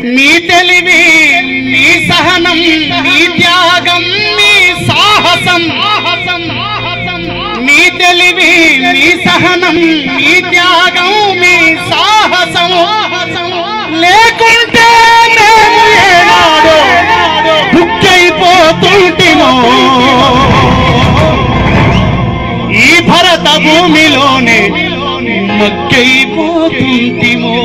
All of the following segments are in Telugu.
మీ తెలివి మీ సహనం మీ త్యాగం మీ సాహసం మీ తెలివి మీ సహనం మీ త్యాగం మీ సాహసం లేకుంటే మేము ఏనాడో బుక్కైపోతుంటిమో ఈ భరత భూమిలోనే మక్కైపోతుంటిమో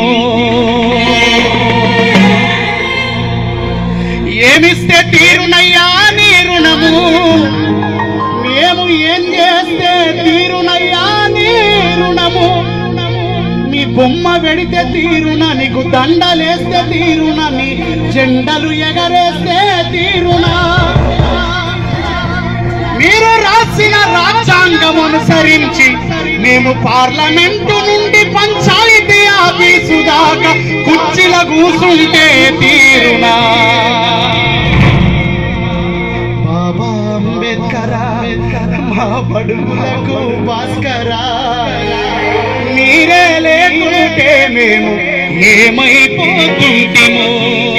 ఏమిస్తే తీరునయ్యా నీ రుణము మేము ఏం చేస్తే తీరునయ్యా నీ రుణము మీ బొమ్మ వెడితే తీరున నీకు దండలేస్తే తీరున నీ జెండలు ఎగరేస్తే తీరునా మీరు రాసిన రాజ్యాంగం అనుసరించి మేము పార్లమెంటు నుండి పంచాయతీ ఆఫీసు దాకా కుర్చీల కూసుంటే తీరునా బాబా అంబేద్కర్ మా బడుగులకు భాస్కరా మీరే లేకుంటే మేము ఏమైపోతుంటిమో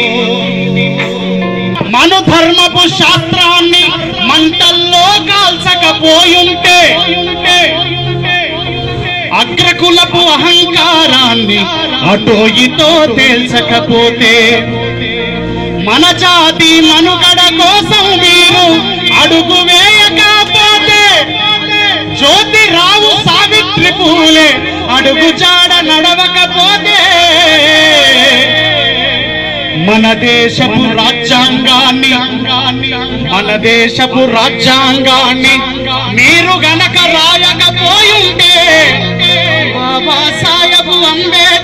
మను ధర్మపు శాస్త్రాన్ని మంటల్లో కాల్చకపోయుంటే అగ్రకులపు అహంకారాన్ని అటో ఇటో తేల్చకపోతే మన జాతి మనుగడ కోసం మీరు అడుగు వేయకపోతే జ్యోతిరావు సావిత్రి పూలే అడుగు జాడ నడవకపోతే మన దేశపు రాజ్యాంగాన్ని మన దేశపు రాజ్యాంగాన్ని మీరు గనక రాయకపోయుంటే బాబా సాహెబు అంబేద్కర్